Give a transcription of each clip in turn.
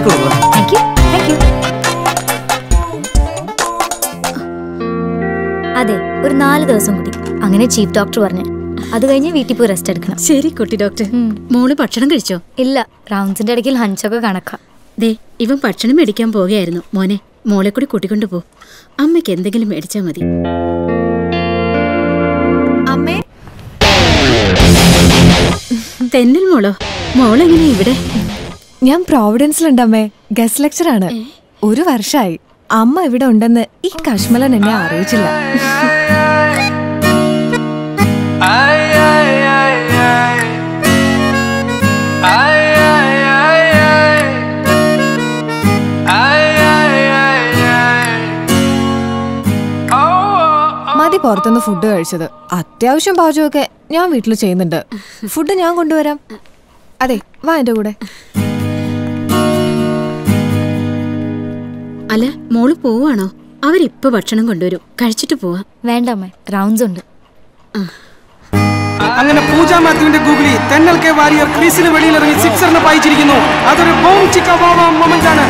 Cake കൊടുക്കുക thank you thank you അതെ ഒരു നാല് ദിവസം കൂടി അങ്ങനെ ചീഫ് ഡോക്ടർ പറഞ്ഞു അത് കഴിഞ്ഞ് വീട്ടിൽ പോയി റെസ്റ്റ് എടുക്കണം ശരി കുട്ടി ഡോക്ടർ ഉം. മോള് ഭക്ഷണം കഴിച്ചോ ഇല്ല റൗണ്ട്സിന്റെ ഇടയ്ക്ക് ലഞ്ചൊക്കെ കണക്കാം ദേ ഇവൻ ഭക്ഷണം മേടിക്കാൻ പോകുകയായിരുന്നു മോനെ മോളെ കൂടി കൂട്ടിക്കൊണ്ടു പോ അമ്മയ്ക്ക് എന്തെങ്കിലും മേടിച്ചാ മതി അമ്മേ തെന്നൽ മോളോ മോളെങ്ങനെ ഇവിടെ ഞാൻ പ്രോവിഡൻസിലുണ്ട് അമ്മേ ഗസ്റ്റ് ലെക്ചർ ആണ് ഒരു വർഷമായി അമ്മ ഇവിടെ ഉണ്ടെന്ന് ഈ കശ്മലൻ എന്നെ അറിയിച്ചില്ല മതി പുറത്തുനിന്ന് ഫുഡ് കഴിച്ചത് അത്യാവശ്യം പാചകമൊക്കെ ഞാൻ വീട്ടിൽ ചെയ്യുന്നുണ്ട് ഫുഡ് ഞാൻ കൊണ്ടുവരാം അതെ വാ എന്റെ കൂടെ അല്ല മോള് പോവാണോ അവരിപ്പൊ ഭക്ഷണം കൊണ്ടുവരും കഴിച്ചിട്ട് പോവാ വേണ്ട അമ്മ റൗണ്ട്സ് ഉണ്ട് അങ്ങനെ പൂജ മാത്യുവിന്റെ ഗൂഗിളി തെന്നൽ കെ വാരിയർ ക്രീസിന് വെളിയിലിറങ്ങി സിക്സറിന് പായിച്ചിരിക്കുന്നു അതൊരു ബോം ചിക്ക മൊമെന്റ് ആണ്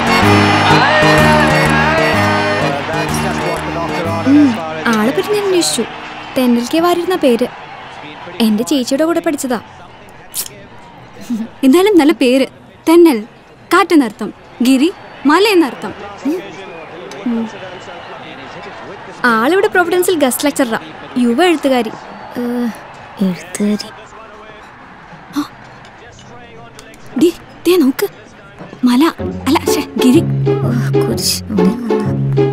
ആളെ പറ്റി ഞാൻ അന്വേഷിച്ചു തെന്നൽ കെ വാരിരുന്ന പേര് എന്റെ ചേച്ചിയുടെ കൂടെ പഠിച്ചതാ എന്തായാലും നല്ല പേര് തെന്നൽ കാറ്റെന്നർത്ഥം ഗിരി മല എന്നർത്ഥം ആളിവിടെ പ്രൊവിഡൻസിൽ ഗസ്റ്റ് ലെക്ചറാ യുവ എഴുത്തുകാരി ഏഹ്, എഴുത്തുകാരി ഡി ദേ നോക്ക് മല അല്ല ശ്ശെ, ഗിരി ഓ, കുരിശ്. ഇവിടെ വന്നു.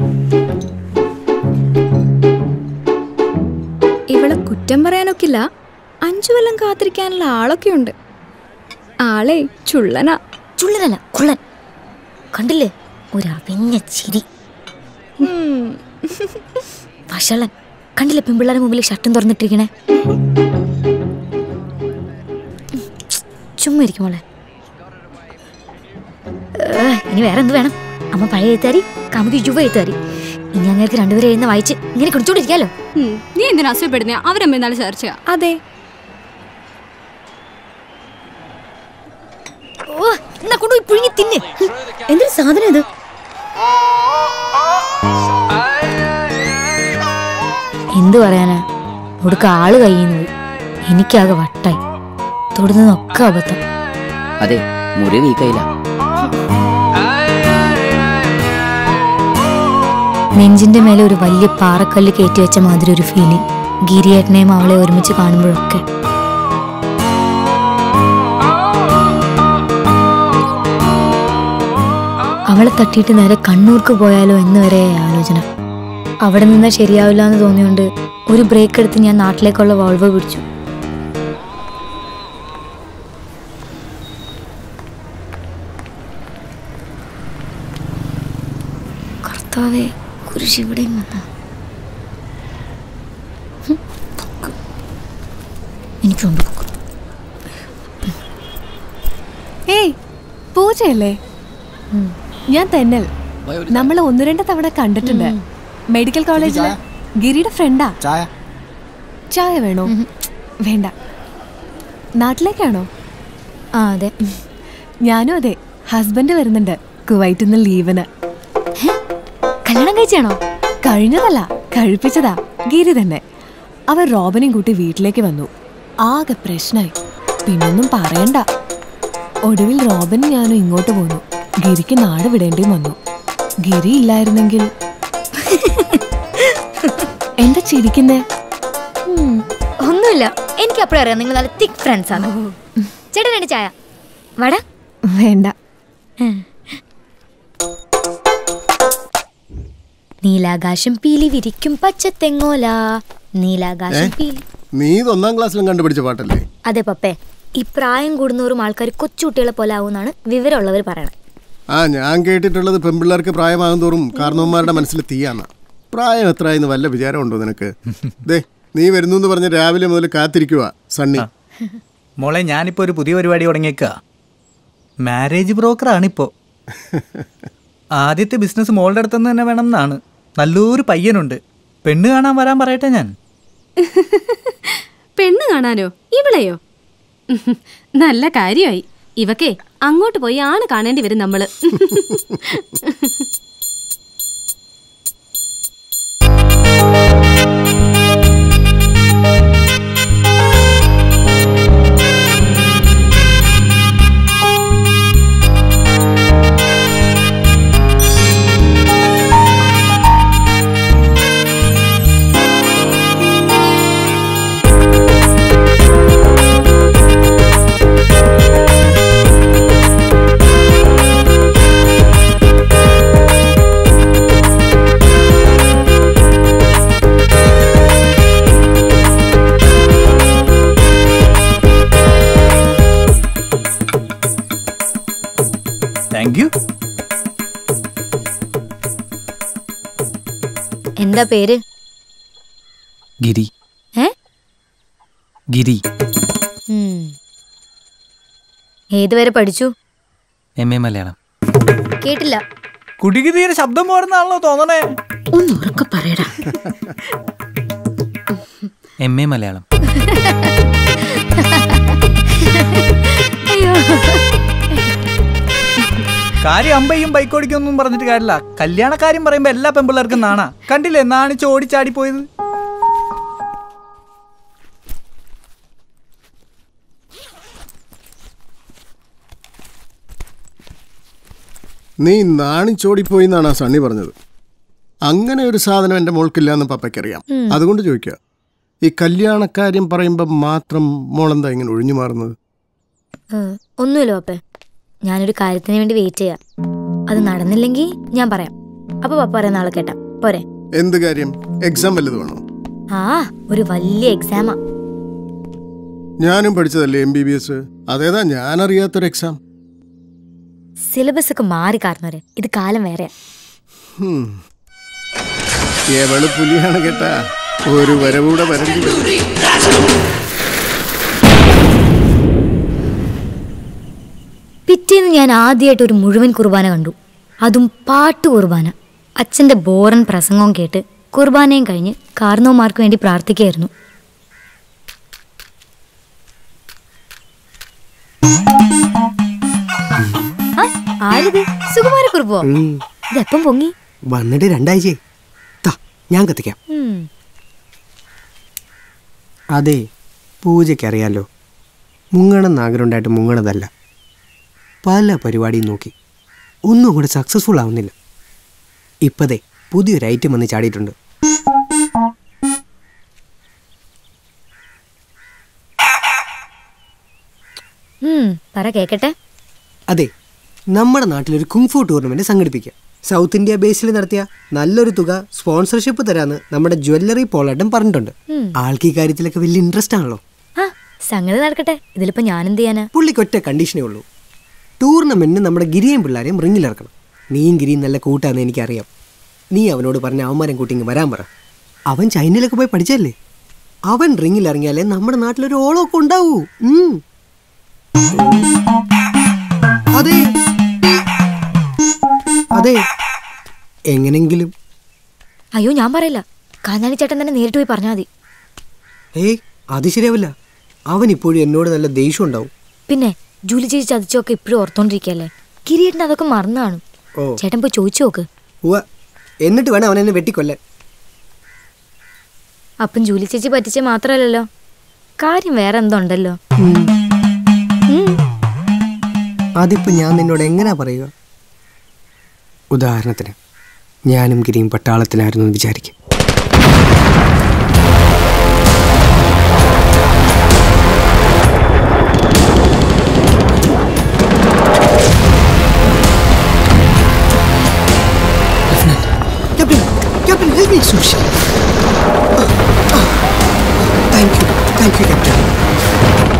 ഇവളെ കുറ്റം പറയാനൊക്കില്ല അഞ്ചു കൊല്ലം കാത്തിരിക്കാനുള്ള ആളൊക്കെ ഉണ്ട് ആളെ ചുള്ളനാ ചുള്ളനല്ല കുള്ളൻ കണ്ടില്ലേ ഒരു അവിഞ്ഞ ചിരി വഷളൻ കണ്ടില്ലേ പെൺപിള്ളേരുടെ മുമ്പിൽ ഷർട്ടും തുറന്നിട്ടിരിക്കണേ ചുമ്മാ ഇരിക്കും മോളെ ഏ, ഇനി വേറെ എന്ത് വേണം അമ്മ പഴയ എഴുത്താരി കാമുക്ക് യുവ എഴുത്താരി ഇനി അങ്ങേർക്ക് രണ്ടുപേരും എഴുതുന്ന വായിച്ച് ഇങ്ങനെ കുടിച്ചോണ്ടിരിക്കാലോ ഉം, നീ എന്തിനാ അസൂയപ്പെടുന്നേ അവരമ്മ എന്നാലും ചർച്ച അതെ ഓ എന്നാ കൊണ്ടുപോയി പുഴുങ്ങി തിന്ന് എന്തൊരു സാധനം ഇത് എന്ത് പറയാനാ ഒടുക്ക ആള് കയ്യുന്നു പോയി എനിക്കാകെ വട്ടായി തൊടുന്നതൊക്കെ അബദ്ധം അതെ മുറി വീക്കായില്ല നെഞ്ചിന്റെ മേലെ ഒരു വലിയ പാറക്കല്ല് കയറ്റി വെച്ച മാതിരി ഒരു ഫീലിംഗ് ഗിരിയേട്ടനെയും അവളെ ഒരുമിച്ച് കാണുമ്പോഴൊക്കെ അവളെ തട്ടിയിട്ട് നേരെ കണ്ണൂർക്ക് പോയാലോ എന്ന് വരെ ആലോചന അവിടെ നിന്നാ ശരിയാവില്ല എന്ന് തോന്നിയോണ്ട് ഒരു ബ്രേക്ക് എടുത്ത് ഞാൻ നാട്ടിലേക്കുള്ള വോൾവോ പിടിച്ചു കർത്താവേ കുരിശ് ഇവിടെയും വന്ന എനിക്കുണ്ട് ഏയ് പൂജയല്ലേ ഞാൻ തെന്നൽ നമ്മൾ ഒന്ന് രണ്ട് തവണ കണ്ടിട്ടുണ്ട് മെഡിക്കൽ കോളേജില് ഗിരിയുടെ ഫ്രണ്ടാ ചായ ചായ വേണോ വേണ്ട നാട്ടിലേക്കാണോ ആ അതെ ഞാനും അതെ ഹസ്ബൻഡ് വരുന്നുണ്ട് കുവൈറ്റിൽ നിന്ന് ലീവിന് കല്യാണം കഴിച്ചാണോ കഴിഞ്ഞതല്ല കഴിപ്പിച്ചതാ ഗിരി തന്നെ അവർ റോബിനെയും കൂട്ടി വീട്ടിലേക്ക് വന്നു ആകെ പ്രശ്നായി പിന്നൊന്നും പറയണ്ട ഒടുവിൽ റോബിനും ഞാനും ഇങ്ങോട്ട് പോന്നു ഗിരിക്ക് നാട് വിടേണ്ടിയും വന്നു ഗിരി ഇല്ലായിരുന്നെങ്കിൽ എന്താ ചിരിക്കുന്നേ ഉം, ഒന്നുമില്ല എനിക്ക് അപ്പോഴും അറിയാം നിങ്ങൾ നല്ല തിക് ഫ്രണ്ട്സ് ആണ് ചേട്ടൻ രണ്ട് ചായ വട വേണ്ട നീലാകാശം പീലി വിരിക്കും പച്ചത്തെങ്ങോല നീലാകാശം പീലി നീ ഇത് ഒന്നാം ക്ലാസ്സിലും കണ്ടുപിടിച്ച പാട്ടല്ലേ അതെ പപ്പേ ഈ പ്രായം കൂടുന്നവരും ആൾക്കാർ കൊച്ചുകുട്ടികളെ പോലെ ആവുമെന്നാണ് വിവരമുള്ളവർ പറയണത് ആ ഞാൻ കേട്ടിട്ടുള്ളത് പെൺപിള്ളേർക്ക് പ്രായമാകും തോറും കാരണവന്മാരുടെ മനസ്സിൽ തീയാന്ന പ്രായം എത്രയെന്ന് വല്ല വിചാരമുണ്ടോ നിനക്ക് ദേ നീ വരുന്നു എന്ന് പറഞ്ഞ് രാവിലെ മുതൽ കാത്തിരിക്കുക സണ്ണി മോളെ ഞാനിപ്പോ ഒരു പുതിയ പരിപാടി തുടങ്ങിയേക്ക മാരേജ് ബ്രോക്കറാണിപ്പോ ആദ്യത്തെ ബിസിനസ് മോളുടെ അടുത്തുനിന്ന് തന്നെ വേണം എന്നാണ് നല്ലൊരു പയ്യനുണ്ട് പെണ്ണ് കാണാൻ വരാൻ പറയട്ടെ ഞാൻ പെണ്ണ് കാണാനോ ഇവളെയോ നല്ല കാര്യമായി ഇവക്കേ അങ്ങോട്ട് പോയി ആണ് കാണേണ്ടി വരും നമ്മള് താങ്ക് യു എന്താ പേര് ഗിരി ഏ ഗിരി ഉം. ഏതുവരെ പഠിച്ചു എം എ മലയാളം കേട്ടില്ല കുട്ടിക്ക് തീരെ ശബ്ദം പോരുന്നാണല്ലോ തോന്നണേ ഒന്ന് ഉറക്കെ പറയടാ എം എ മലയാളം അയ്യോ കാര്യം അമ്പയും ബൈക്കോടിക്കൊന്നും പറഞ്ഞിട്ട് കാര്യമില്ല കല്യാണക്കാര്യം പറയുമ്പോ എല്ലാ പെമ്പിള്ളേർക്കും നാണാ കണ്ടില്ലേ നാണിച്ച് ഓടിച്ചാടി പോയത് നീ നാണിച്ചോടിപ്പോയി എന്നാണ് ആ സണ്ണി പറഞ്ഞത് അങ്ങനെ ഒരു സാധനം എൻ്റെ മോൾക്കില്ല എന്ന് പപ്പയ്ക്കറിയാം ഉം. അതുകൊണ്ട് ചോദിക്കുക ഈ കല്യാണക്കാര്യം പറയുമ്പോൾ മാത്രം മോളെന്താ ഇങ്ങനെ ഒഴിഞ്ഞു മാറുന്നത് ഏ, ഒന്നുമില്ല പപ്പേ ഞാനൊരു കാര്യത്തിന് വേണ്ടി വെയിറ്റ് ചെയ്യാം അത് നടന്നില്ലെങ്കിൽ ഞാൻ പറയാം അപ്പൊ പപ്പ പറയുന്ന ആളെ കേട്ടാ പോരെ എന്ത് കാര്യം എക്സാം വല്ലത് വേണോ ആ ഒരു വലിയ എക്സാമാ ഞാനും പഠിച്ചതല്ലേ എം ബി ബി എസ് അതേതാ ഞാനറിയാത്തൊരു എക്സാം സിലബസ് ഒക്കെ മാറി കാരണവരെ ഇത് കാലം വേറെയാ ഹും. എവള് പുലിയാണ് കേട്ടാ ഒരു വരവൂടെ വരണ്ടി വരും. പിറ്റേന്ന് ഞാൻ ആദ്യമായിട്ട് ഒരു മുഴുവൻ കുർബാന കണ്ടു അതും പാട്ട് കുർബാന അച്ഛന്റെ ബോറൻ പ്രസംഗവും കേട്ട് കുർബാനയും കഴിഞ്ഞ് കാർന്നോമാർക്ക് വേണ്ടി പ്രാർത്ഥിക്കുകയായിരുന്നു ആ, ആരിത് സുകുമാരക്കുറുപ്പോ ഇതെപ്പം പൊങ്ങി വന്നിട്ട് രണ്ടാഴ്ചയായി താ ഞാൻ കത്തിക്കാം ഉം. അതെ പൂജയ്ക്ക് അറിയാലോ മുങ്ങണം ആഗ്രഹമുണ്ടായിട്ട് മുങ്ങണതല്ല പല പരിപാടിയും നോക്കി ഒന്നും കൂടെ സക്സസ്ഫുൾ ആവുന്നില്ല ഇപ്പതേ പുതിയൊരു ഐറ്റം വന്ന് ചാടിയിട്ടുണ്ട് ഉം, പറ കേക്കട്ടെ അതെ നമ്മുടെ നാട്ടിലൊരു കുങ്ഫു ടൂർണമെന്റ് സംഘടിപ്പിക്കുക സൗത്ത് ഇന്ത്യ ബേസിൽ നടത്തിയ നല്ലൊരു തുക സ്പോൺസർഷിപ്പ് തരാന്ന് നമ്മുടെ ജ്വല്ലറി പോളാട്ടം പറഞ്ഞിട്ടുണ്ട് ഉം. ആൾക്ക് ഈ കാര്യത്തിലൊക്കെ വലിയ ഇൻട്രസ്റ്റ് ആണല്ലോ ആ സംഗതി നടക്കട്ടെ ഇതിലിപ്പോ ഞാനെന്ത് ചെയ്യാനാ പുള്ളിക്ക് ഒറ്റ കണ്ടീഷനേ ഉള്ളൂ ടൂർണമെന്റിന് നമ്മുടെ ഗിരിയും പിള്ളേരെയും റിങ്ങിലിറക്കണം നീയും ഗിരിയും നല്ല കൂട്ടാന്ന് എനിക്കറിയാം നീ അവനോട് പറഞ്ഞ അവന്മാരം കൂട്ടി ഇങ്ങ് വരാൻ പറ അവൻ ചൈനയിലൊക്കെ പോയി പഠിച്ചല്ലേ അവൻ റിങ്ങിൽ ഇറങ്ങിയാലേ നമ്മുടെ നാട്ടിലൊരു ഓളമൊക്കെ ഉണ്ടാവൂ ഉം. അതെ അതെ എങ്ങനെങ്കിലും അയ്യോ ഞാൻ പറയില്ല കാഞ്ഞാണി ചേട്ടൻ തന്നെ നേരിട്ട് പോയി പറഞ്ഞാൽ മതി ഏയ് അത് ശരിയാവില്ല അവൻ ഇപ്പോഴും എന്നോട് നല്ല ദേഷ്യം ഉണ്ടാവും പിന്നെ ജൂലി ചേച്ചി ചതിച്ചൊക്കെ ഇപ്പോഴും ഓർത്തോണ്ടിരിക്കല്ലേ കിരീട്ടിന് അതൊക്കെ മറന്നു കാണും ഓ ചേട്ടൻ പോയി ചോദിച്ചു നോക്ക് ഉവ്വ എന്നിട്ട് വേണം അവൻ എന്നെ വെട്ടിക്കൊല്ലാൻ അപ്പം ജൂലി ചേച്ചി പറ്റിച്ച മാത്രമല്ലല്ലോ കാര്യം വേറെ എന്തോ ഉണ്ടല്ലോ ഉം. അതിപ്പോ ഞാൻ നിന്നോട് എങ്ങനെയാ പറയുക ഉദാഹരണത്തിന് ഞാനും ഗിരിയും പട്ടാളത്തിലായിരുന്നു എന്ന് വിചാരിക്കും Captain, Captain, help me, Sushi. Thank you, thank you, Captain.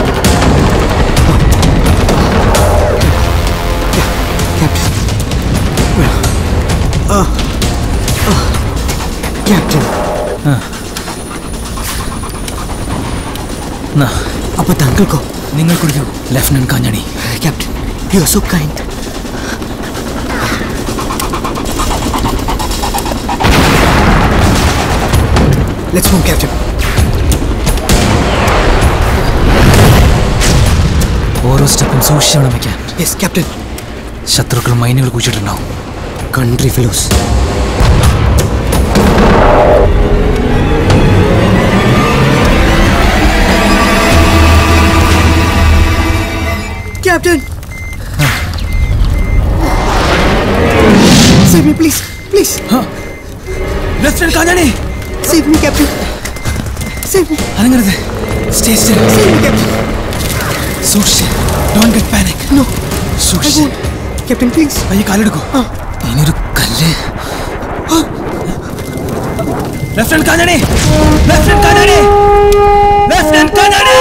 Captain. Well, uh, uh, Captain. അപ്പൊ താങ്കൾക്കോ നിങ്ങൾ കുടിക്കൂ lieutenant Kanjani captain you are so kind let's move captain ഓരോ സ്റ്റെപ്പും സൂക്ഷിച്ച് വേണം വയ്ക്കാൻ യെസ് ക്യാപ്റ്റൻ ശത്രുക്കൾ മൈനുകൾ കുഴിച്ചിട്ടുണ്ടാവും country fellows captain save me please please lieutenant Kanjani save me captain save me അനങ്ങരുത് stay still save me captain സൂക്ഷിച്ച് ഡോണ്ട് ഗെറ്റ് പാനിക് നോ സൂക്ഷിച്ച് ക്യാപ്റ്റൻ പ്ലീസ് പയ്യെ കാലെടുക്കൂ ഇനിയൊരു കല്ല് lieutenant Kanjani lieutenant Kanjani lieutenant Kanjani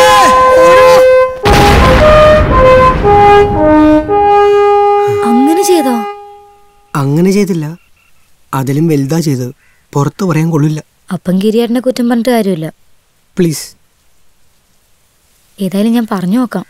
അങ്ങനെ ചെയ്തോ അങ്ങനെ ചെയ്തില്ല അതിലും വലുതാ ചെയ്തത് പുറത്ത് പറയാൻ കൊള്ളില്ല അപ്പം ഗിരിയേട്ടനെ കുറ്റം പറഞ്ഞിട്ട് കാര്യമില്ല പ്ലീസ് ഏതായാലും ഞാൻ പറഞ്ഞു നോക്കാം